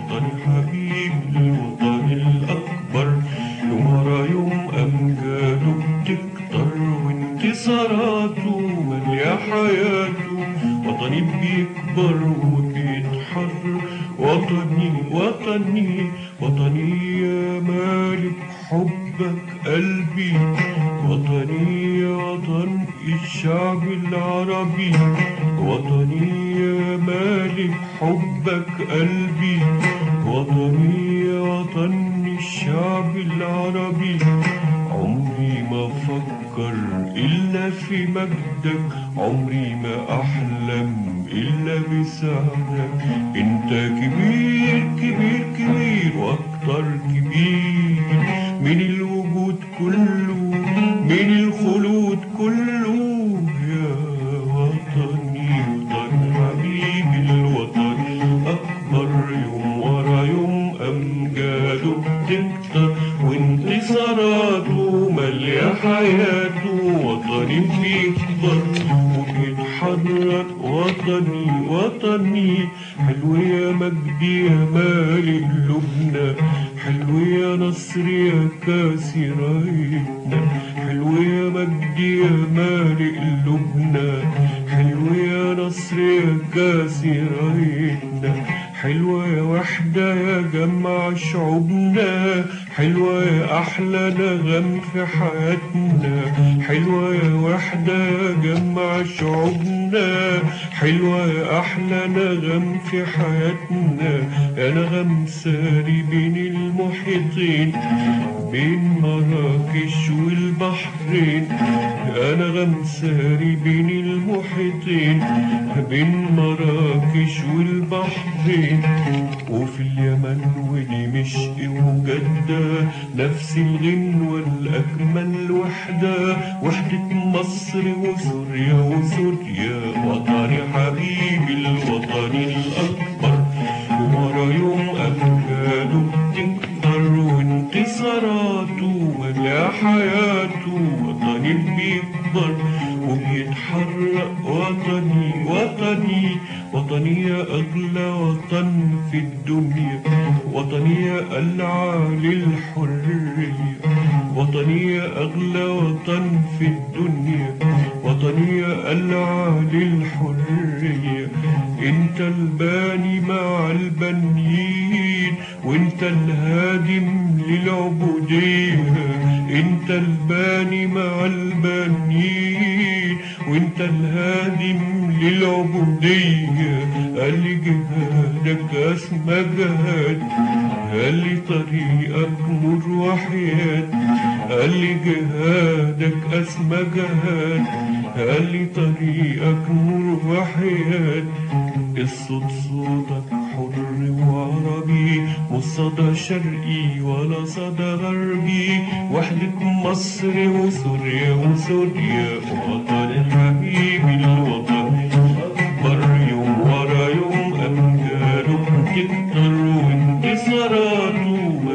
وطني حبيبي الوطن الأكبر يوم ورا يوم أمجاده بتكتر وانتصاراته مالية حياته وطني بيكبر وبيتحرر وطني وطني وطني يا مالك حبك قلبي وطني يا وطن الشعب العربي وطني يا مالك حبك قلبي وطني يا وطن الشعب العربي عمري ما فكر إلا في مجدك عمري ما أحلم إلا بسعدك أنت كبير كبير كبير وأكتر كبير من الوجود كله من الخلود كله يا وطني وطن حبيبي الوطن أكبر يوم ورا يوم أمجاده بتكتر وانتصاراته مالية حياته وطني بيكبر وبيتحرك وطني وطني حلو يا مجدي يا مالك قلوبنا حلو يا نصر يا كاسي رايتنا حلو يا مجدي يا مالك قلوبنا حلو يا نصر يا كاسي رايتنا حلوة يا وحدة يا جمع شعوبنا حلوة يا أحلى نغم في حياتنا حلوة يا وحدة يا جمع شعوبنا حلوة يا أحلى نغم في حياتنا يا نغم ساري بين المحيطين بين مراكش والبحرين يا نغم ساري بين المحيطين بين مراكش والبحرين وفي اليمن ودمشق وجدة نفس الغنوة الأجمل وحدة وحدة مصر وسوريا وسوريا وطني حبيبي الوطن الأكبر ورا يوم أمجاده بتكتر وانتصاراته ولا حياته وطني بيكبر وبيتحرق وطني وطني وطني يا أغلى وطن في الدنيا وطني يا العالي الحرية وطني يا أغلى وطن في الدنيا وطني يا العالي الحرية انت الباني مع البنيين وانت الهادم للعبودية انت الباني مع البنيين وانت الهادم للعبودية قال لي جهادك اسمى جهاد قال لي طريقك نور وحياة قال لي جهادك اسمى جهاد قال لي طريقك نور وحياة الصوت صوتك حر وعربي مش صدى شرقي ولا صدى غربي وحدة مصر وسوريا وسوريا وطن حبيبي الوطن أكبر يوم ورا يوم أمجاده بتكتر وانتصاراته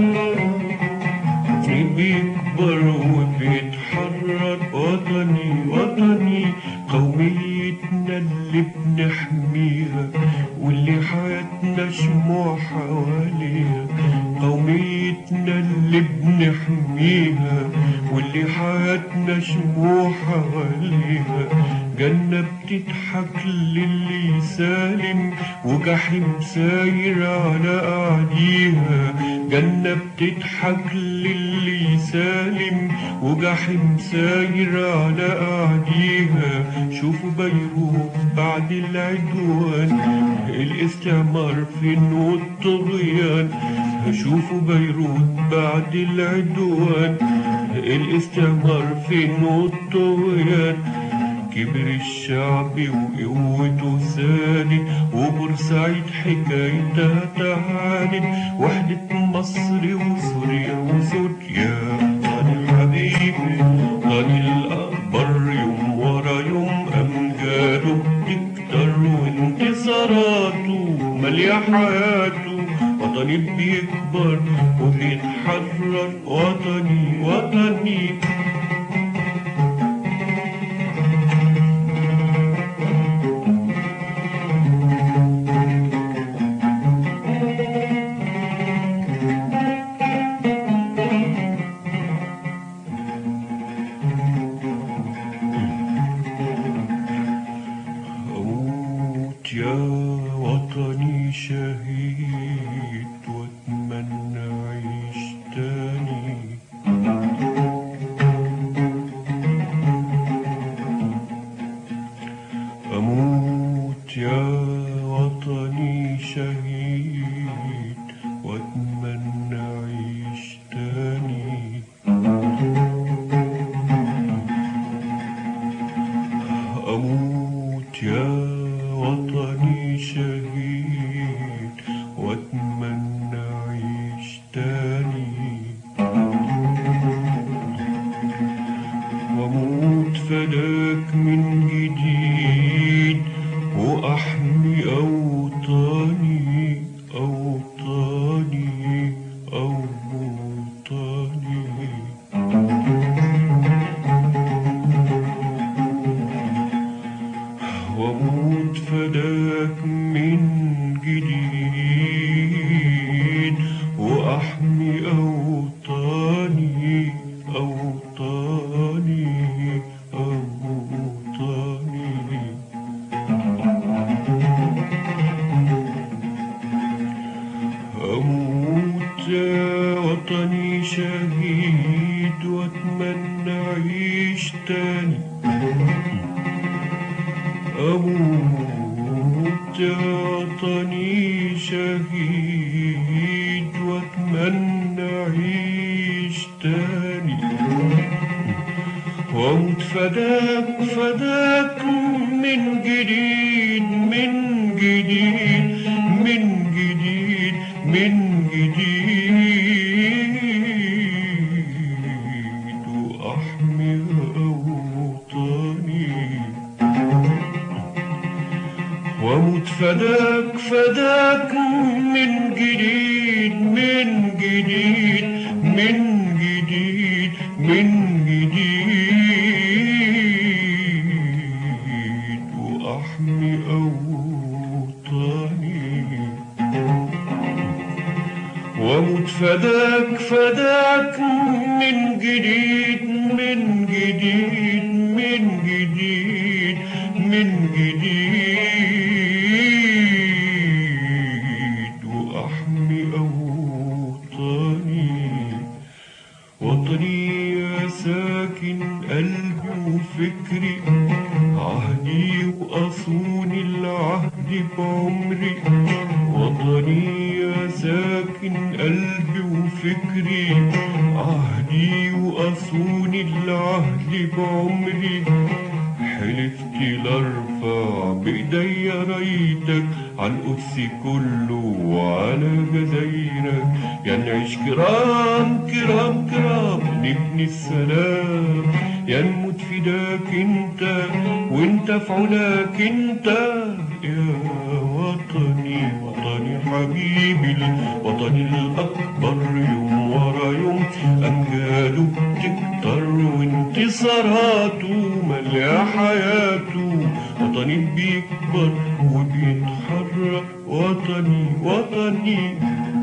بيكبر وبيتحرر وطني وطني قوميتنا اللي بنحميها واللي حياتنا شموع حواليها قوميتنا اللي بنحميها واللي حياتنا شموع حواليها جنة بتضحك للي سالم وجحيم ساير على أعديها جنة بتضحك للي سالم وجحيم ساير على أعديها شوفوا بيروت بعد العدوان الاستعمار فين والطغيان شوفوا بيروت بعد العدوان الاستعمار فين والطغيان كبر الشعب وقوته زادت وبورسعيد حكايتها تعانت وحدة مصر وسوريا وسوريا طال حبيبي طال الأكبر يوم ورا يوم أمجاده بتكتر وانتصاراته مالية حياته وطني بيكبر وبيتحرر وطني وطني أحمي أوطاني أوطاني أوطاني أموت يا وطني شهيد وأتمنى أعيش تاني أموت يا وطني شهيد وأتمنى أعيش تاني وأموت فداك فداك من جديد من جديد من جديد من جديد وأحمي أوطاني واموت فداك فداك من جديد من جديد من جديد من جديد واحمي اوطاني واموت فداك فداك من جديد من جديد من جديد من جديد واحمي اوطاني وطني يا ساكن قلبي وفكري عهدي وأصون العهد بعمري وطني يا ساكن قلبي وفكري عهدي وأصون العهد بعمري حلفت لارفع بايدي رايتك على القدس كله وعلى جزايرك يا نعيش كرام كرام كرام نبني السلام يا نموت فداك انت وانت في علاك انت يا وطني وطني حبيبي الوطن الاكبر يوم ورا يوم امجاده تكتر وانتصاراته مليا حياته وطني بيكبر وبيتحرك وطني وطني